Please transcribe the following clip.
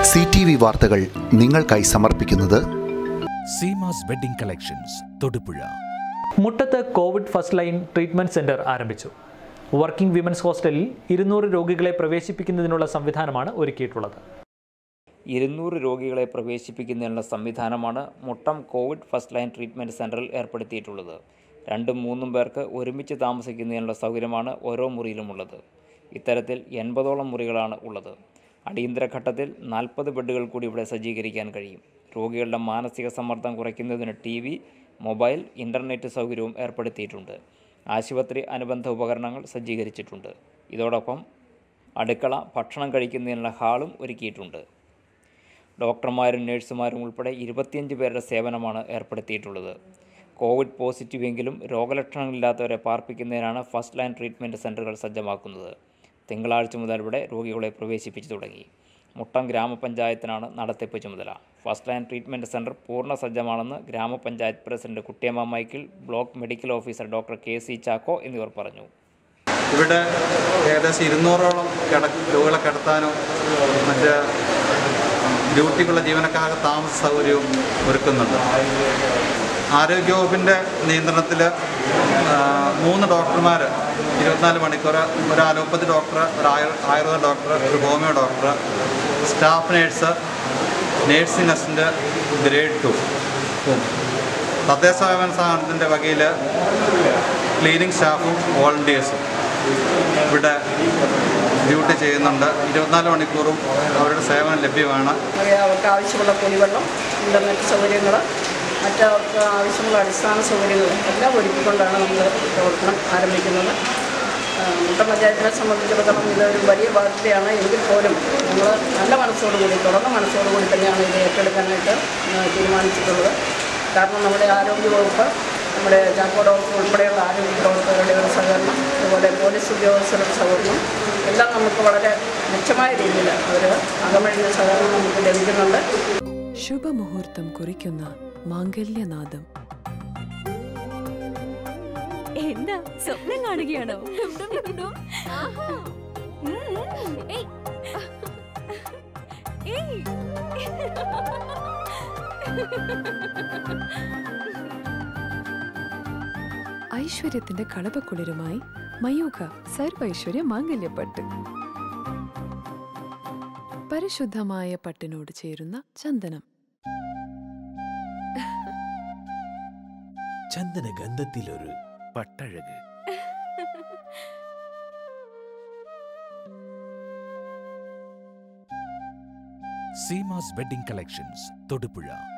C T V വാർത്തകൾ നിങ്ങൾക്കായി സമർപ്പിക്കുന്നത് സീമാസ് വെഡിംഗ് കളക്ഷൻസ് തൊടുപുഴ മുട്ടത്ത് covid first line treatment centre ആരംഭിച്ചു വർക്കിംഗ് വിമൻസ് ഹോസ്റ്റലിൽ ഇരുന്നൂറ് രോഗികളെ പ്രവേശിപ്പിക്കുന്നതിനുള്ള സംവിധാനമാണ് ഒരുക്കിയിട്ടുള്ളത് ഇരുന്നൂറ് രോഗികളെ പ്രവേശിപ്പിക്കുന്നതിനുള്ള സംവിധാനമാണ് Muttam covid first line treatment സെൻറ്ററിൽ ഏർപ്പെടുത്തിയിട്ടുള്ളത് രണ്ടും മൂന്നും പേർക്ക് ഒരുമിച്ച് താമസിക്കുന്നതിനുള്ള സൗകര്യമാണ് ഓരോ മുറിയിലുമുള്ളത് ഇത്തരത്തിൽ എൺപതോളം മുറികളാണ് ഉള്ളത് അടിയന്തര ഘട്ടത്തിൽ നാൽപ്പത് ബെഡുകൾ കൂടി ഇവിടെ സജ്ജീകരിക്കാൻ കഴിയും രോഗികളുടെ മാനസിക സമ്മർദ്ദം കുറയ്ക്കുന്നതിന് ടി വി മൊബൈൽ ഇൻ്റർനെറ്റ് സൗകര്യവും ഏർപ്പെടുത്തിയിട്ടുണ്ട് ആശുപത്രി അനുബന്ധ ഉപകരണങ്ങൾ സജ്ജീകരിച്ചിട്ടുണ്ട് ഇതോടൊപ്പം അടുക്കള ഭക്ഷണം കഴിക്കുന്നതിനുള്ള ഹാളും ഒരുക്കിയിട്ടുണ്ട് ഡോക്ടർമാരും നഴ്സുമാരും ഉൾപ്പെടെ ഇരുപത്തിയഞ്ച് പേരുടെ സേവനമാണ് ഏർപ്പെടുത്തിയിട്ടുള്ളത് കോവിഡ് പോസിറ്റീവ് എങ്കിലും രോഗലക്ഷണങ്ങളില്ലാത്തവരെ പാർപ്പിക്കുന്നതിനാണ് ഫസ്റ്റ് ലൈൻ ട്രീറ്റ്മെൻറ്റ് സെൻ്ററുകൾ സജ്ജമാക്കുന്നത് തിങ്കളാഴ്ച മുതൽ ഇവിടെ രോഗികളെ പ്രവേശിപ്പിച്ചു തുടങ്ങി മുട്ടം ഗ്രാമപഞ്ചായത്തിനാണ് നടത്തിപ്പ് ചുമതല ഫസ്റ്റ് ലൈൻ ട്രീറ്റ്മെൻറ്റ് സെൻറ്റർ പൂർണ്ണ സജ്ജമാണെന്ന് ഗ്രാമപഞ്ചായത്ത് president Kuttiyamma Michael block medical officer doctor K C Chacko എന്നിവർ പറഞ്ഞു ഇവിടെ ഏകദേശം ഇരുന്നൂറോളം കിട രോഗികളെ കിടത്താനും മറ്റ് ഡ്യൂട്ടിക്കുള്ള ജീവനക്കാർക്ക് താമസ സൗകര്യവും ഒരുക്കുന്നുണ്ട് ആരോഗ്യവകുപ്പിൻ്റെ നിയന്ത്രണത്തിൽ മൂന്ന് ഡോക്ടർമാർ ഇരുപത്തിനാല് മണിക്കൂർ ഒരു അലോപ്പതി ഡോക്ടർ ഒരു ആയു ആയുർവേദ ഡോക്ടർ ഒരു homeo doctor staff nurse nursing assistant grade two തദ്ദേശ സ്വയംഭരണ സ്ഥാപനത്തിൻ്റെ വകയിൽ ക്ലീനിങ് സ്റ്റാഫും വോളണ്ടിയേഴ്സും ഇവിടെ ഡ്യൂട്ടി ചെയ്യുന്നുണ്ട് ഇരുപത്തിനാല് മണിക്കൂറും അവരുടെ സേവനം ലഭ്യമാണ് അവർക്ക് ആവശ്യമുള്ള കുടിവെള്ളം ഇൻ്റർനെറ്റ് സൗകര്യങ്ങൾ മറ്റവർക്ക് ആവശ്യമുള്ള അടിസ്ഥാന സൗകര്യങ്ങൾ എല്ലാം ഒരുക്കിക്കൊണ്ടാണ് നമ്മൾ പ്രവർത്തനം ആരംഭിക്കുന്നത് ആ, മുട്ടം പഞ്ചായത്തിനെ സംബന്ധിച്ചിടത്തോളം ഇതൊരു വലിയ ബാധ്യതയാണ് എങ്കിൽ പോലും നമ്മൾ നല്ല മനസ്സോടുകൂടി തുറന്ന മനസ്സോടുകൂടി തന്നെയാണ് ഇത് ഏറ്റെടുക്കാനായിട്ട് ആ, തീരുമാനിച്ചിട്ടുള്ളത് കാരണം നമ്മുടെ ആരോഗ്യ വകുപ്പ് നമ്മുടെ ചാക്കോ ഡോക്ടർ ഉൾപ്പെടെയുള്ള ആരോഗ്യ പ്രവർത്തകരുടെ ഒരു സഹകരണം അതുപോലെ പോലീസ് ഉദ്യോഗസ്ഥരുടെ സഹകരണം എല്ലാം നമുക്ക് വളരെ മെച്ചമായ രീതിയിൽ അവർ അകമഴിഞ്ഞ സഹകരണം നമുക്ക് ലഭിക്കുന്നുണ്ട് ശുഭമുഹൂർത്തം കുറിക്കുന്ന മാംഗല്യനാദം എന്താ സ്വപ്നം കാണുകയാണോ ഉം. ഏയ്. ഏയ്. ഐശ്വര്യത്തിന്റെ കളപക്കുളിരുമായി മയൂഖ സർവൈശ്വര്യ മാംഗല്യപ്പട്ട് പരിശുദ്ധമായ പട്ടിനോട് ചേരുന്ന ചന്ദനം ചന്ദന ഗന്ധത്തിലൊരു പട്ടഴക് സീമാസ് വെഡിംഗ് കളക്ഷൻസ് തൊടുപുഴ